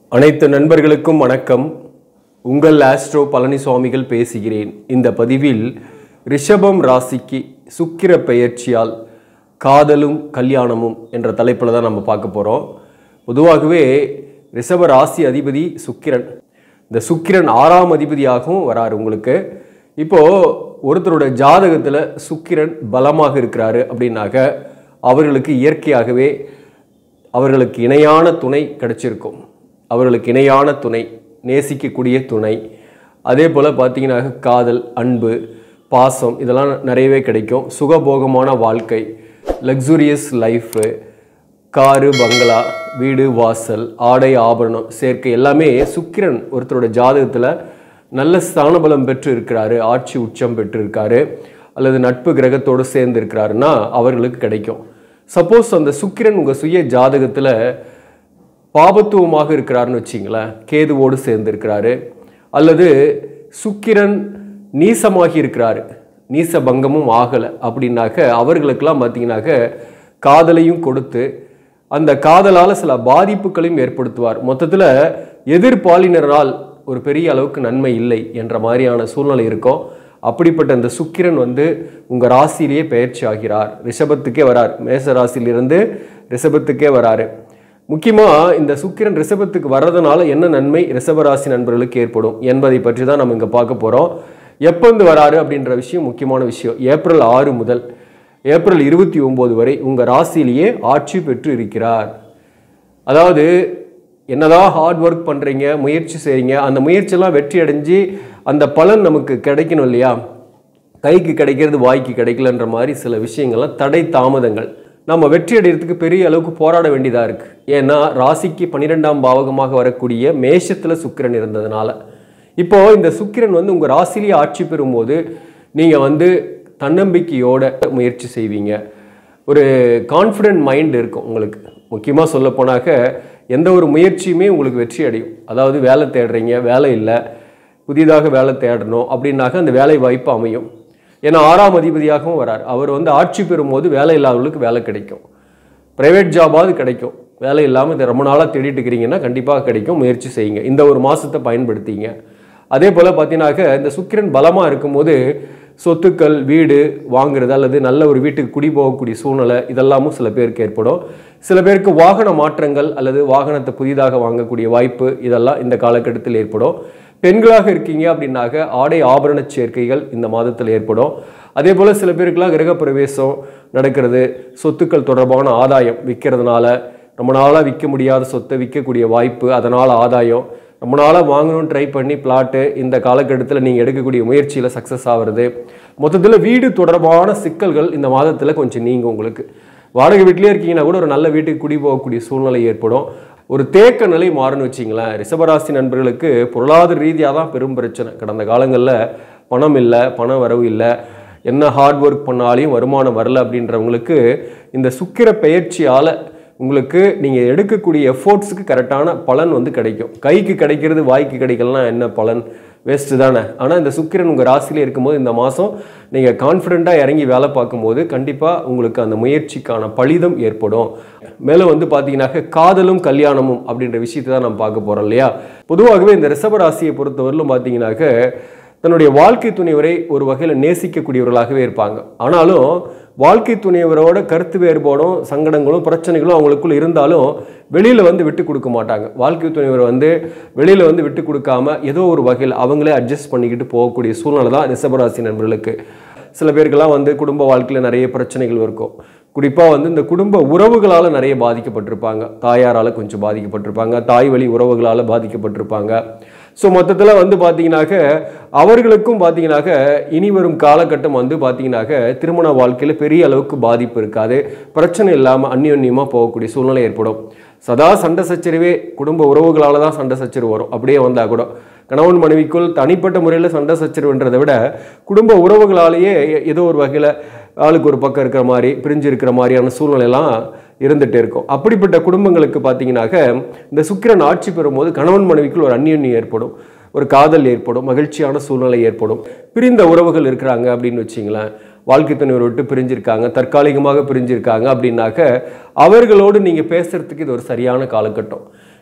அனைத்து நண்பர்களுக்கும் வணக்கம் உங்கள் ஆஸ்ட்ரோ பழனிசுவாமிகள் பேசுகிறேன் இந்த பதிவில் ரிஷபம் ராசிக்கு சுக்கிர பெயர்ச்சியால் காதலும் கல்யாணமும் என்ற தலைப்பில் தான் நம்ம பார்க்க போகிறோம் பொதுவாகவே ரிஷப ராசி அதிபதி சுக்கிரன் இந்த சுக்கிரன் ஆறாம் அதிபதியாகவும் வராரு உங்களுக்கு இப்போது ஒருத்தரோட ஜாதகத்தில் சுக்கிரன் பலமாக இருக்கிறாரு அப்படின்னாக்க அவர்களுக்கு இயற்கையாகவே அவர்களுக்கு இணையான துணை கிடைச்சிருக்கும் அவர்களுக்கு இணையான துணை நேசிக்கக்கூடிய துணை அதே போல் பார்த்தீங்கன்னா காதல் அன்பு பாசம் இதெல்லாம் நிறையவே கிடைக்கும் சுகபோகமான வாழ்க்கை லக்ஸுரியஸ் லைஃபு காரு பங்களா வீடு வாசல் ஆடை ஆபரணம் சேர்க்கை எல்லாமே சுக்கிரன் ஒருத்தரோட ஜாதகத்தில் நல்ல ஸ்தானபலம் பெற்று இருக்கிறாரு ஆட்சி உச்சம் பெற்று இருக்காரு அல்லது நட்பு கிரகத்தோடு சேர்ந்து இருக்கிறாருன்னா அவர்களுக்கு கிடைக்கும் சப்போஸ் அந்த சுக்கிரன் உங்கள் சுய ஜாதகத்தில் பாபத்துவமாக இருக்கிறாருன்னு வச்சிங்களேன் கேதுவோடு சேர்ந்து இருக்கிறாரு அல்லது சுக்கிரன் நீசமாகி இருக்கிறாரு நீச பங்கமும் ஆகலை அப்படின்னாக்க அவர்களுக்கெல்லாம் பார்த்தீங்கன்னாக்க காதலையும் கொடுத்து அந்த காதலால் சில பாதிப்புகளையும் ஏற்படுத்துவார் மொத்தத்தில் எதிர்பாலினரால் ஒரு பெரிய அளவுக்கு நன்மை இல்லை என்ற மாதிரியான சூழ்நிலை இருக்கும் அப்படிப்பட்ட இந்த சுக்கிரன் வந்து உங்கள் ராசியிலேயே பயிற்சி ஆகிறார் ரிஷபத்துக்கே வரார் மேச ராசியிலிருந்து ரிஷபத்துக்கே வராரு முக்கியமாக இந்த சுக்கிரன் ரிஷபத்துக்கு வர்றதுனால என்ன நன்மை ரிஷபராசி நண்பர்களுக்கு ஏற்படும் என்பதை பற்றி தான் நம்ம இங்கே பார்க்க போகிறோம் எப்போந்து வராரு அப்படின்ற விஷயம் முக்கியமான விஷயம் ஏப்ரல் ஆறு முதல் ஏப்ரல் இருபத்தி ஒம்பது வரை உங்கள் ராசியிலேயே ஆட்சி பெற்று இருக்கிறார் அதாவது என்னதான் ஹார்ட் ஒர்க் பண்ணுறீங்க முயற்சி செய்கிறீங்க அந்த முயற்சியெல்லாம் வெற்றி அடைஞ்சு அந்த பலன் நமக்கு கிடைக்கணும் இல்லையா கைக்கு கிடைக்கிறது வாய்க்கு கிடைக்கலன்ற மாதிரி சில விஷயங்கள்லாம் தடை தாமதங்கள் நம்ம வெற்றி அடைகிறதுக்கு பெரிய அளவுக்கு போராட வேண்டியதாக இருக்குது ஏன்னா ராசிக்கு பன்னிரெண்டாம் பாவகமாக வரக்கூடிய மேஷத்தில் சுக்கிரன் இருந்ததுனால இப்போ இந்த சுக்கிரன் வந்து உங்கள் ராசிலேயே ஆட்சி பெறும்போது நீங்கள் வந்து தன்னம்பிக்கையோட முயற்சி செய்வீங்க ஒரு கான்ஃபிடென்ட் மைண்ட் இருக்கும் உங்களுக்கு முக்கியமாக சொல்ல போனாக்க எந்த ஒரு முயற்சியுமே உங்களுக்கு வெற்றி அடையும் அதாவது வேலை தேடுறீங்க வேலை இல்லை புதிதாக வேலை தேடணும் அப்படின்னாக்க அந்த வேலை வாய்ப்பு அமையும் ஏன்னா ஆறாம் அதிபதியாகவும் வரார் அவர் வந்து ஆட்சி பெறும்போது வேலை இல்லாதவர்களுக்கு வேலை கிடைக்கும் ப்ரைவேட் ஜாபாவது கிடைக்கும் வேலை இல்லாமல் இதை ரொம்ப நாளாக தேடிட்டு இருக்கிறீங்கன்னா கண்டிப்பாக கிடைக்கும் முயற்சி செய்யுங்க இந்த ஒரு மாதத்தை பயன்படுத்திங்க அதே போல் பார்த்தீங்கன்னாக்க இந்த சுக்கிரன் பலமாக இருக்கும்போது சொத்துக்கள் வீடு வாங்குறது அல்லது நல்ல ஒரு வீட்டுக்கு குடி போகக்கூடிய சூழ்நிலை இதெல்லாமும் சில பேருக்கு ஏற்படும் சில பேருக்கு வாகன மாற்றங்கள் அல்லது வாகனத்தை புதிதாக வாங்கக்கூடிய வாய்ப்பு இதெல்லாம் இந்த காலகட்டத்தில் ஏற்படும் பெண்களாக இருக்கீங்க அப்படின்னாக்க ஆடை ஆபரண சேர்க்கைகள் இந்த மாதத்தில் ஏற்படும் அதே போல் சில பேருக்குலாம் கிரகப்பிரவேசம் நடக்கிறது சொத்துக்கள் தொடர்பான ஆதாயம் விற்கிறதுனால ரொம்ப நாளாக விற்க முடியாத சொத்தை விற்கக்கூடிய வாய்ப்பு அதனால் ஆதாயம் ரொம்ப நாளாக வாங்கணும்னு ட்ரை பண்ணி பிளாட்டு இந்த காலகட்டத்தில் நீங்கள் எடுக்கக்கூடிய முயற்சியில் சக்ஸஸ் ஆகிறது மொத்தத்தில் வீடு தொடர்பான சிக்கல்கள் இந்த மாதத்தில் கொஞ்சம் நீங்கும் உங்களுக்கு வாடகை வீட்டிலே இருக்கீங்கன்னா கூட ஒரு நல்ல வீட்டுக்கு குடி போகக்கூடிய சூழ்நிலை ஏற்படும் ஒரு தேக்க நிலை மாறுன்னு வச்சிங்களேன் ரிஷபராசி நண்பர்களுக்கு பொருளாதார ரீதியாக தான் பெரும் பிரச்சனை கடந்த காலங்களில் பணம் இல்லை பண வரவு இல்லை என்ன ஹார்ட் ஒர்க் பண்ணாலையும் வருமானம் வரல அப்படின்றவங்களுக்கு இந்த சுக்கிர பெயர்ச்சியால் உங்களுக்கு நீங்கள் எடுக்கக்கூடிய எஃபோர்ட்ஸுக்கு கரெக்டான பலன் வந்து கிடைக்கும் கைக்கு கிடைக்கிறது வாய்க்கு கிடைக்கலாம் என்ன பலன் வேஸ்ட்டு தானே ஆனால் இந்த சுக்கிரன் உங்கள் ராசியிலே இருக்கும்போது இந்த மாதம் நீங்கள் கான்ஃபிடெண்ட்டாக இறங்கி வேலை பார்க்கும்போது கண்டிப்பாக உங்களுக்கு அந்த முயற்சிக்கான பலிதம் ஏற்படும் மேலும் வந்து பார்த்தீங்கன்னாக்க காதலும் கல்யாணமும் அப்படின்ற விஷயத்தை தான் நம்ம பார்க்க போகிறோம் இல்லையா பொதுவாகவே இந்த ரிஷப ராசியை பொறுத்தவரையிலும் பார்த்தீங்கன்னாக்க தன்னுடைய வாழ்க்கை துணைவரை ஒரு வகையில் நேசிக்கக்கூடியவர்களாகவே இருப்பாங்க ஆனாலும் வாழ்க்கை துணைவரோட கருத்து வேறுபாடும் சங்கடங்களும் பிரச்சனைகளும் அவங்களுக்குள்ள இருந்தாலும் வெளியில் வந்து விட்டு கொடுக்க மாட்டாங்க வாழ்க்கை துணைவர் வந்து வெளியில் வந்து விட்டு கொடுக்காம ஏதோ ஒரு வகையில் அவங்களே அட்ஜஸ்ட் பண்ணிக்கிட்டு போகக்கூடிய சூழ்நிலை தான் ரிஷபராசி நண்பர்களுக்கு சில பேருக்கெல்லாம் வந்து குடும்ப வாழ்க்கையில் நிறைய பிரச்சனைகள் இருக்கும் குறிப்பாக வந்து இந்த குடும்ப உறவுகளால் நிறைய பாதிக்கப்பட்டிருப்பாங்க தாயாரால் கொஞ்சம் பாதிக்கப்பட்டிருப்பாங்க தாய் வழி உறவுகளால் பாதிக்கப்பட்டிருப்பாங்க ஸோ மொத்தத்தில் வந்து பார்த்தீங்கன்னாக்க அவர்களுக்கும் பார்த்தீங்கன்னாக்க இனி வரும் காலகட்டம் வந்து பார்த்தீங்கன்னாக்க திருமண வாழ்க்கையில் பெரிய அளவுக்கு பாதிப்பு இருக்காது பிரச்சனை இல்லாமல் அந்யோன்யமாக போகக்கூடிய சூழ்நிலை ஏற்படும் சதா சண்டை சச்சரவே குடும்ப உறவுகளால் தான் சண்டை சச்சரவு வரும் அப்படியே வந்தால் கூட கணவன் மனைவிக்குள் தனிப்பட்ட முறையில் சண்டை சச்சரவுன்றதை விட குடும்ப உறவுகளாலேயே ஏதோ ஒரு வகையில் ஆளுக்கு ஒரு பக்கம் இருக்கிற மாதிரி பிரிஞ்சு இருக்கிற மாதிரியான சூழ்நிலையெல்லாம் இருந்துகிட்டே இருக்கும் அப்படிப்பட்ட குடும்பங்களுக்கு பார்த்தீங்கன்னாக்க இந்த சுக்கிரன் ஆட்சி பெறும்போது கணவன் மனைவிக்குள் ஒரு அந்யோன்யம் ஏற்படும் ஒரு காதல் ஏற்படும் மகிழ்ச்சியான சூழ்நிலை ஏற்படும் பிரிந்த உறவுகள் இருக்கிறாங்க அப்படின்னு வச்சிங்களேன் வாழ்க்கை துணைவர் விட்டு பிரிஞ்சிருக்காங்க தற்காலிகமாக பிரிஞ்சிருக்காங்க அப்படின்னாக்க அவர்களோடு நீங்கள் பேசுறதுக்கு இது ஒரு சரியான காலகட்டம்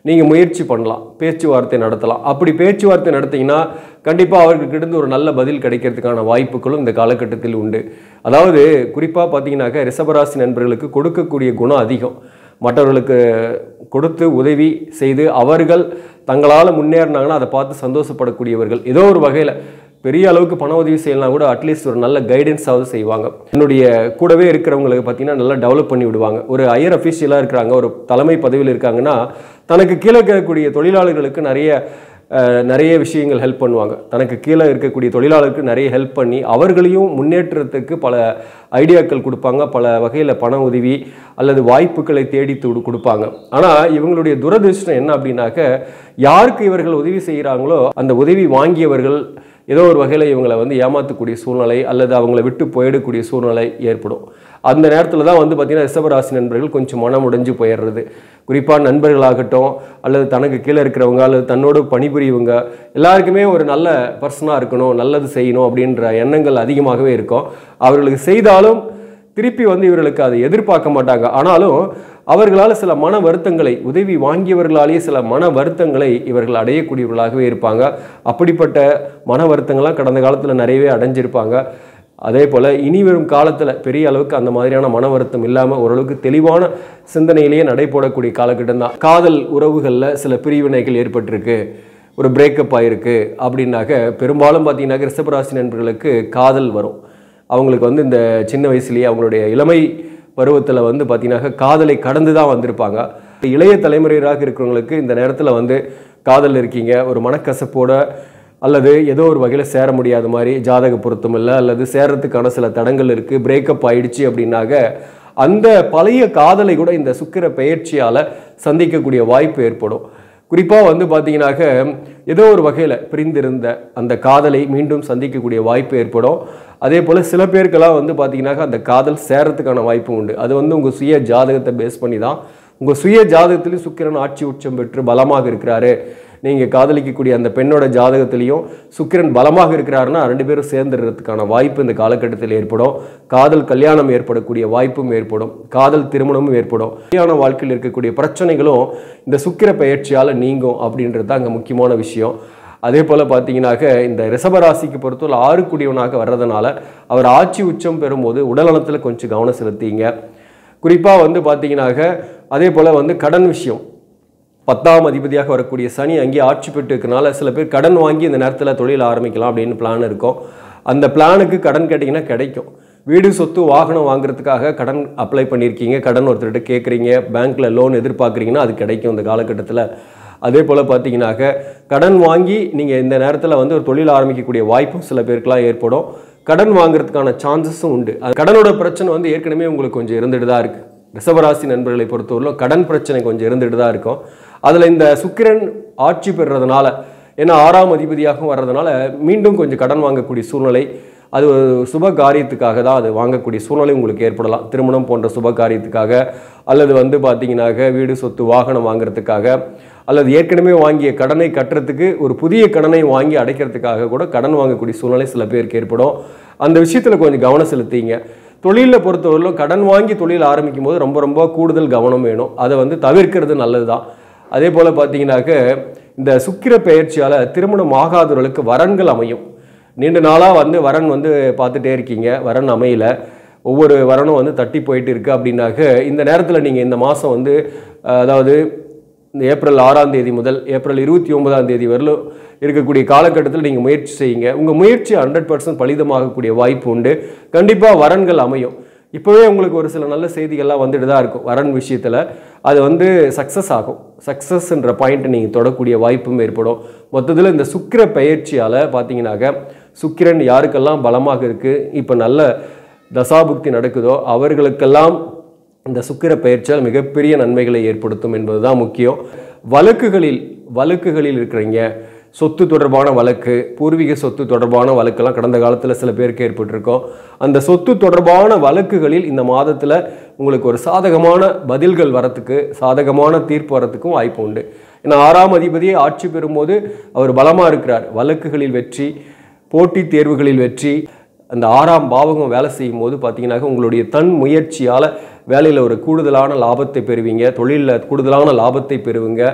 நீங்கள் முயற்சி பண்ணலாம் பேச்சுவார்த்தை நடத்தலாம் அப்படி பேச்சுவார்த்தை நடத்திங்கன்னா கண்டிப்பாக அவர்கிட்ட ஒரு நல்ல பதில் கிடைக்கிறதுக்கான வாய்ப்புகளும் இந்த காலகட்டத்தில் உண்டு அதாவது குறிப்பாக பார்த்தீங்கன்னாக்க ரிஷபராசி நண்பர்களுக்கு கொடுக்கக்கூடிய குணம் அதிகம் மற்றவர்களுக்கு கொடுத்து உதவி செய்து அவர்கள் தங்களால் முன்னேறினாங்கன்னா அதை பார்த்து சந்தோஷப்படக்கூடியவர்கள் ஏதோ ஒரு வகையில் பெரிய அளவுக்கு பண உதவி செய்யலாம் கூட அட்லீஸ்ட் ஒரு நல்ல கைடன்ஸாவது செய்வாங்க என்னுடைய கூடவே இருக்கிறவங்களுக்கு பார்த்தீங்கன்னா நல்லா டெவலப் பண்ணி விடுவாங்க ஒரு ஹையர் அஃபீஷியலாக இருக்கிறாங்க ஒரு தலைமை பதவியில் இருக்காங்கன்னா தனக்கு கீழே இருக்கக்கூடிய தொழிலாளர்களுக்கு நிறைய அஹ், நிறைய விஷயங்கள் ஹெல்ப் பண்ணுவாங்க தனக்கு கீழே இருக்கக்கூடிய தொழிலாளருக்கு நிறைய ஹெல்ப் பண்ணி அவர்களையும் முன்னேற்றத்துக்கு பல ஐடியாக்கள் கொடுப்பாங்க பல வகையில் பண உதவி அல்லது வாய்ப்புகளை தேடி து- கொடுப்பாங்க ஆனால் இவங்களுடைய துரதிர்ஷ்டம் என்ன அப்படின்னாக்க யாருக்கு இவர்கள் உதவி செய்கிறாங்களோ அந்த உதவி வாங்கியவர்கள் ஏதோ ஒரு வகையில் இவங்களை வந்து ஏமாற்றக்கூடிய சூழ்நிலை அல்லது அவங்கள விட்டு போயிடக்கூடிய சூழ்நிலை ஏற்படும் அந்த நேரத்தில் தான் வந்து பார்த்திங்கன்னா ரிஷபராசி நண்பர்கள் கொஞ்சம் மனம் உடைஞ்சு போயிடுறது குறிப்பாக நண்பர்களாகட்டும் அல்லது தனக்கு கீழே இருக்கிறவங்க அல்லது தன்னோடு பணிபுரியவங்க எல்லாருக்குமே ஒரு நல்ல பர்சனாக இருக்கணும் நல்லது செய்யணும் அப்படின்ற எண்ணங்கள் அதிகமாகவே இருக்கும் அவர்களுக்கு செய்தாலும் திருப்பி வந்து இவர்களுக்கு அதை எதிர்பார்க்க மாட்டாங்க ஆனாலும் அவர்களால் சில மன வருத்தங்களை உதவி வாங்கியவர்களாலேயே சில மன வருத்தங்களை இவர்கள் அடையக்கூடியவர்களாகவே இருப்பாங்க அப்படிப்பட்ட மன வருத்தங்கள்லாம் கடந்த காலத்தில் நிறையவே அடைஞ்சிருப்பாங்க அதே போல் இனி வரும் காலத்தில் பெரிய அளவுக்கு அந்த மாதிரியான மன வருத்தம் இல்லாமல் ஓரளவுக்கு தெளிவான சிந்தனையிலேயே நடைபோடக்கூடிய காலகட்டம் தான் காதல் உறவுகளில் சில பிரிவினைகள் ஏற்பட்டிருக்கு ஒரு பிரேக்கப் ஆயிருக்கு அப்படின்னாக்க பெரும்பாலும் பார்த்தீங்கன்னாக்க ரிஷபராசி நண்பர்களுக்கு காதல் வரும் அவங்களுக்கு வந்து இந்த சின்ன வயசுலேயே அவங்களுடைய இளமை பருவத்தில் வந்து பார்த்தீங்கன்னாக்க காதலை கடந்து தான் வந்திருப்பாங்க இளைய தலைமுறையராக இருக்கிறவங்களுக்கு இந்த நேரத்தில் வந்து காதல் இருக்கீங்க ஒரு மனக்கசப்போட அல்லது ஏதோ ஒரு வகையில் சேர முடியாத மாதிரி ஜாதக பொருத்தம் இல்லை அல்லது சேரத்துக்கான சில தடங்கள் இருக்குது பிரேக்கப் ஆயிடுச்சு அப்படின்னாக்க அந்த பழைய காதலை கூட இந்த சுக்கிர பெயர்ச்சியால் சந்திக்கக்கூடிய வாய்ப்பு ஏற்படும் குறிப்பாக வந்து பார்த்தீங்கன்னாக்க ஏதோ ஒரு வகையில் பிரிந்திருந்த அந்த காதலை மீண்டும் சந்திக்கக்கூடிய வாய்ப்பு ஏற்படும் அதே போல் சில பேருக்கெல்லாம் வந்து பார்த்தீங்கன்னாக்க அந்த காதல் சேரத்துக்கான வாய்ப்பும் உண்டு அது வந்து உங்கள் சுய ஜாதகத்தை பேஸ் பண்ணி தான் உங்கள் சுய ஜாதகத்திலையும் சுக்கிரன் ஆட்சி உச்சம் பெற்று பலமாக இருக்கிறாரு நீங்கள் காதலிக்கக்கூடிய அந்த பெண்ணோட ஜாதகத்திலையும் சுக்கிரன் பலமாக இருக்கிறாருன்னா ரெண்டு பேரும் சேர்ந்துடுறதுக்கான வாய்ப்பு இந்த காலகட்டத்தில் ஏற்படும் காதல் கல்யாணம் ஏற்படக்கூடிய வாய்ப்பும் ஏற்படும் காதல் திருமணமும் ஏற்படும் கல்யாண வாழ்க்கையில் இருக்கக்கூடிய பிரச்சனைகளும் இந்த சுக்கிர பெயர்ச்சியால் நீங்கும் அப்படின்றது தான் அங்கே முக்கியமான விஷயம் அதே போல் பார்த்தீங்கன்னாக்க இந்த ரிஷபராசிக்கு பொறுத்தவரை ஆறுக்குடியவனாக வர்றதுனால அவர் ஆட்சி உச்சம் பெறும்போது உடல்நலத்தில் கொஞ்சம் கவனம் செலுத்திங்க குறிப்பாக வந்து பார்த்தீங்கன்னாக்க அதே போல் வந்து கடன் விஷயம் பத்தாம் அதிபதியாக வரக்கூடிய சனி அங்கேயே ஆட்சி பெற்று இருக்கனால சில பேர் கடன் வாங்கி இந்த நேரத்தில் தொழில் ஆரம்பிக்கலாம் அப்படின்னு பிளான் இருக்கும் அந்த பிளானுக்கு கடன் கேட்டிங்கன்னா கிடைக்கும் வீடு சொத்து வாகனம் வாங்குறதுக்காக கடன் அப்ளை பண்ணியிருக்கீங்க கடன் ஒருத்தர்கிட்ட கேட்குறீங்க பேங்க்கில் லோன் எதிர்பார்க்குறீங்கன்னா அது கிடைக்கும் இந்த காலகட்டத்தில் அதே போல் பார்த்தீங்கன்னாக்க கடன் வாங்கி நீங்கள் இந்த நேரத்தில் வந்து ஒரு தொழில் ஆரம்பிக்கக்கூடிய வாய்ப்பும் சில பேருக்குலாம் ஏற்படும் கடன் வாங்குறதுக்கான சான்சஸும் உண்டு அது கடனோட பிரச்சனை வந்து ஏற்கனவே உங்களுக்கு கொஞ்சம் இருந்துட்டு தான் இருக்குது ரிஷபராசி நண்பர்களை பொறுத்தவரையிலும் கடன் பிரச்சனை கொஞ்சம் இருந்துட்டு தான் இருக்கும் அதில் இந்த சுக்கிரன் ஆட்சி பெறுறதுனால ஏன்னா ஆறாம் அதிபதியாகவும் வர்றதுனால மீண்டும் கொஞ்சம் கடன் வாங்கக்கூடிய சூழ்நிலை அது ஒரு சுப காரியத்துக்காக தான் அது வாங்கக்கூடிய சூழ்நிலை உங்களுக்கு ஏற்படலாம் திருமணம் போன்ற சுப காரியத்துக்காக அல்லது வந்து பார்த்தீங்கன்னாக்க வீடு சொத்து வாகனம் வாங்குறதுக்காக அல்லது ஏற்கனவே வாங்கிய கடனை கட்டுறதுக்கு ஒரு புதிய கடனை வாங்கி அடைக்கிறதுக்காக கூட கடன் வாங்கக்கூடிய சூழ்நிலை சில பேருக்கு ஏற்படும் அந்த விஷயத்தில் கொஞ்சம் கவனம் செலுத்திங்க தொழிலில் பொறுத்தவரையிலும் கடன் வாங்கி தொழில் ஆரம்பிக்கும் போது ரொம்ப ரொம்ப கூடுதல் கவனம் வேணும் அதை வந்து தவிர்க்கிறது நல்லது தான் அதே போல் பார்த்தீங்கன்னாக்க இந்த சுக்கிர பெயர்ச்சியால் திருமணம் ஆகாதவர்களுக்கு வரன்கள் அமையும் நீண்ட நாளாக வந்து வரன் வந்து பார்த்துட்டே இருக்கீங்க வரன் அமையல ஒவ்வொரு வரனும் வந்து தட்டி போயிட்டு இருக்கு அப்படின்னாக்க இந்த நேரத்தில் நீங்கள் இந்த மாதம் வந்து அஹ், அதாவது இந்த ஏப்ரல் ஆறாம் தேதி முதல் ஏப்ரல் இருபத்தி ஒன்பதாம் தேதி வரலும் இருக்கக்கூடிய காலகட்டத்தில் நீங்கள் முயற்சி செய்யுங்க உங்கள் முயற்சி ஹண்ட்ரட் பர்சன்ட் பலிதமாகக்கூடிய வாய்ப்பு உண்டு கண்டிப்பாக வரன்கள் அமையும் இப்போவே உங்களுக்கு ஒரு சில நல்ல செய்திகள்லாம் வந்துட்டு தான் இருக்கும் வரன் விஷயத்தில் அது வந்து சக்ஸஸ் ஆகும் சக்ஸஸ்ன்ற பாயிண்ட்டை நீங்கள் தொடக்கூடிய வாய்ப்பும் ஏற்படும் மொத்தத்தில் இந்த சுக்கிர பயிற்சியால் பார்த்தீங்கன்னாக்க சுக்கிரன் யாருக்கெல்லாம் பலமாக இருக்குது இப்போ நல்ல தசாபுக்தி நடக்குதோ அவர்களுக்கெல்லாம் இந்த சுக்கிர பயிற்சியால் மிகப்பெரிய நன்மைகளை ஏற்படுத்தும் என்பதுதான் முக்கியம் வழக்குகளில் வழக்குகளில் இருக்கிறீங்க சொத்து தொடர்பான வழக்கு பூர்வீக சொத்து தொடர்பான வழக்கெல்லாம் கடந்த காலத்தில் சில பேருக்கு ஏற்பட்டிருக்கும் அந்த சொத்து தொடர்பான வழக்குகளில் இந்த மாதத்தில் உங்களுக்கு ஒரு சாதகமான பதில்கள் வரத்துக்கு சாதகமான தீர்ப்பு வரத்துக்கும் வாய்ப்பு உண்டு ஏன்னா ஆறாம் அதிபதியை ஆட்சி பெறும்போது அவர் பலமாக இருக்கிறார் வழக்குகளில் வெற்றி போட்டித் தேர்வுகளில் வெற்றி அந்த ஆறாம் பாவகம் வேலை செய்யும் போது பார்த்தீங்கன்னாக்க உங்களுடைய தன் முயற்சியால் வேலையில் ஒரு கூடுதலான லாபத்தை பெறுவீங்க தொழிலில் கூடுதலான லாபத்தை பெறுவீங்க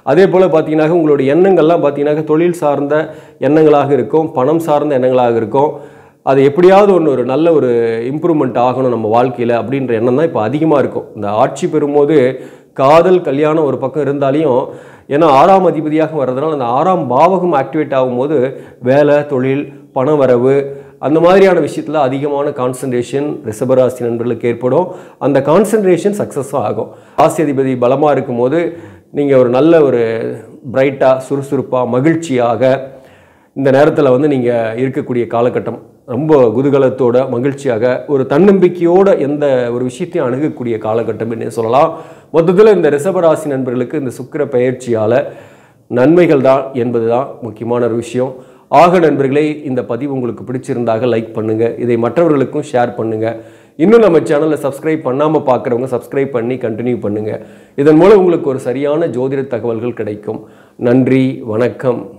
அதே போல் பார்த்தீங்கன்னா உங்களுடைய எண்ணங்கள்லாம் பார்த்தீங்கன்னா தொழில் சார்ந்த எண்ணங்களாக இருக்கும் பணம் சார்ந்த எண்ணங்களாக இருக்கும் அது எப்படியாவது ஒன்று ஒரு நல்ல ஒரு இம்ப்ரூவ்மெண்ட் ஆகணும் நம்ம வாழ்க்கையில் அப்படின்ற எண்ணம் தான் இப்போ அதிகமாக இருக்கும் இந்த ஆட்சி பெறும்போது காதல் கல்யாணம் ஒரு பக்கம் இருந்தாலையும் ஏன்னா ஆறாம் அதிபதியாக வர்றதுனால அந்த ஆறாம் பாவகம் ஆக்டிவேட் ஆகும்போது வேலை தொழில் பண வரவு அந்த மாதிரியான விஷயத்தில் அதிகமான கான்சன்ட்ரேஷன் ரிஷபராசி நண்பர்களுக்கு ஏற்படும் அந்த கான்சன்ட்ரேஷன் சக்ஸஸும் ஆகும் ராசி அதிபதி பலமாக இருக்கும்போது நீங்கள் ஒரு நல்ல ஒரு பிரைட்டாக சுறுசுறுப்பாக மகிழ்ச்சியாக இந்த நேரத்தில் வந்து நீங்கள் இருக்கக்கூடிய காலகட்டம் ரொம்ப குதூகலத்தோட மகிழ்ச்சியாக ஒரு தன்னம்பிக்கையோட எந்த ஒரு விஷயத்தையும் அணுகக்கூடிய காலகட்டம் என்று சொல்லலாம் மொத்தத்தில் இந்த ரிஷபராசி நண்பர்களுக்கு இந்த சுக்கிர பயிற்சியால் நன்மைகள் தான் என்பது தான் முக்கியமான ஒரு விஷயம் ஆக நண்பர்களே இந்த பதிவு உங்களுக்கு பிடிச்சிருந்தாக லைக் பண்ணுங்கள் இதை மற்றவர்களுக்கும் ஷேர் பண்ணுங்கள் இன்னும் நம்ம சேனலை சப்ஸ்கிரைப் பண்ணாமல் பார்க்குறவங்க சப்ஸ்கிரைப் பண்ணி கண்டினியூ பண்ணுங்கள் இதன் மூலம் உங்களுக்கு ஒரு சரியான ஜோதிட தகவல்கள் கிடைக்கும் நன்றி வணக்கம்